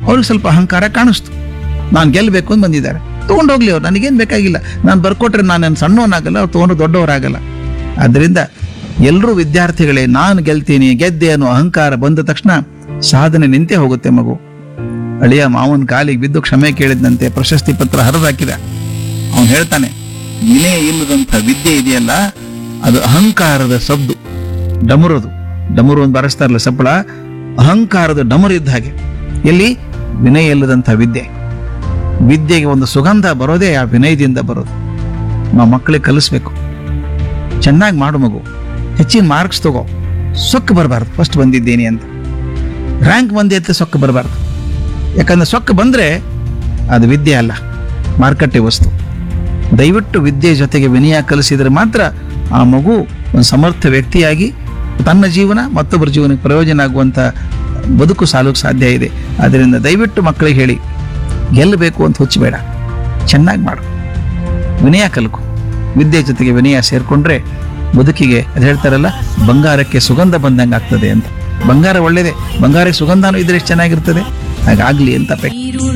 ಅವ್ರಿಗೆ ಸ್ವಲ್ಪ ಅಹಂಕಾರ ಕಾಣಿಸ್ತು ನಾನು ಗೆಲ್ಲಬೇಕು ಅಂತ ಬಂದಿದ್ದಾರೆ ತೊಗೊಂಡೋಗ್ಲಿ ಅವ್ರು ನನಗೇನು ಬೇಕಾಗಿಲ್ಲ ನಾನು ಬರ್ಕೊಟ್ರೆ ನಾನು ಸಣ್ಣವನಾಗಲ್ಲ ಅವ್ರು ತೊಗೊಂಡು ದೊಡ್ಡವರಾಗಲ್ಲ ಆದ್ದರಿಂದ ಎಲ್ಲರೂ ವಿದ್ಯಾರ್ಥಿಗಳೇ ನಾನು ಗೆಲ್ತೀನಿ ಗೆದ್ದೆ ಅನ್ನೋ ಅಹಂಕಾರ ಬಂದ ತಕ್ಷಣ ಸಾಧನೆ ನಿಂತೇ ಹೋಗುತ್ತೆ ಮಗು ಅಳಿಯ ಮಾವನ ಕಾಲಿಗೆ ಬಿದ್ದು ಕ್ಷಮೆ ಕೇಳಿದಂತೆ ಪ್ರಶಸ್ತಿ ಪತ್ರ ಹರಿದಾಕಿದ ಅವನು ಹೇಳ್ತಾನೆ ವಿನಯ ಇಲ್ಲದಂಥ ವಿದ್ಯೆ ಇದೆಯಲ್ಲ ಅದು ಅಹಂಕಾರದ ಸದ್ದು ಡಮರುದು ಡಮರು ಒಂದು ಬಾರಿಸ್ತಾರಲ್ಲ ಸಪ್ಪಳ ಅಹಂಕಾರದ ಡಮರು ಇದ್ದ ಹಾಗೆ ಎಲ್ಲಿ ವಿನಯ ಇಲ್ಲದಂಥ ವಿದ್ಯೆ ವಿದ್ಯೆಗೆ ಒಂದು ಸುಗಂಧ ಬರೋದೇ ಆ ವಿನಯದಿಂದ ಬರೋದು ನಾವು ಮಕ್ಕಳಿಗೆ ಕಲಿಸ್ಬೇಕು ಚೆನ್ನಾಗಿ ಮಾಡು ಮಗು ಹೆಚ್ಚಿನ ಮಾರ್ಕ್ಸ್ ತಗೋ ಸೊಕ್ಕ ಬರಬಾರ್ದು ಫಸ್ಟ್ ಬಂದಿದ್ದೀನಿ ಅಂತ ರ್ಯಾಂಕ್ ಬಂದೆ ಅಂತ ಸೊಕ್ಕ ಬರಬಾರ್ದು ಯಾಕಂದ್ರೆ ಸೊಕ್ಕ ಬಂದ್ರೆ ಅದು ವಿದ್ಯೆ ಅಲ್ಲ ಮಾರುಕಟ್ಟೆ ವಸ್ತು ದಯವಿಟ್ಟು ವಿದ್ಯೆ ಜೊತೆಗೆ ವಿನಯ ಕಲಿಸಿದ್ರೆ ಮಾತ್ರ ಆ ಮಗು ಒಂದು ಸಮರ್ಥ ವ್ಯಕ್ತಿಯಾಗಿ ತನ್ನ ಜೀವನ ಮತ್ತೊಬ್ಬರ ಜೀವನಕ್ಕೆ ಪ್ರಯೋಜನ ಆಗುವಂತ ಬದುಕು ಸಾಲೋಕೆ ಸಾಧ್ಯ ಇದೆ ಆದ್ದರಿಂದ ದಯವಿಟ್ಟು ಮಕ್ಕಳಿಗೆ ಹೇಳಿ ಗೆಲ್ಲಬೇಕು ಅಂತ ಹುಚ್ಚಬೇಡ ಚೆನ್ನಾಗಿ ಮಾಡು ವಿನಯ ಕಲ್ಕು ವಿದ್ಯೆ ಜೊತೆಗೆ ವಿನಯ ಸೇರ್ಕೊಂಡ್ರೆ ಬದುಕಿಗೆ ಅದು ಹೇಳ್ತಾರಲ್ಲ ಬಂಗಾರಕ್ಕೆ ಸುಗಂಧ ಬಂದಂಗೆ ಆಗ್ತದೆ ಅಂತ ಬಂಗಾರ ಒಳ್ಳೇದೇ ಬಂಗಾರಕ್ಕೆ ಸುಗಂಧನೂ ಇದ್ರೆ ಎಷ್ಟು ಚೆನ್ನಾಗಿರ್ತದೆ ಹಾಗಾಗ್ಲಿ ಅಂತ ಅಪೇಕ್ಷೆ ಈರುಳ್ಳಿ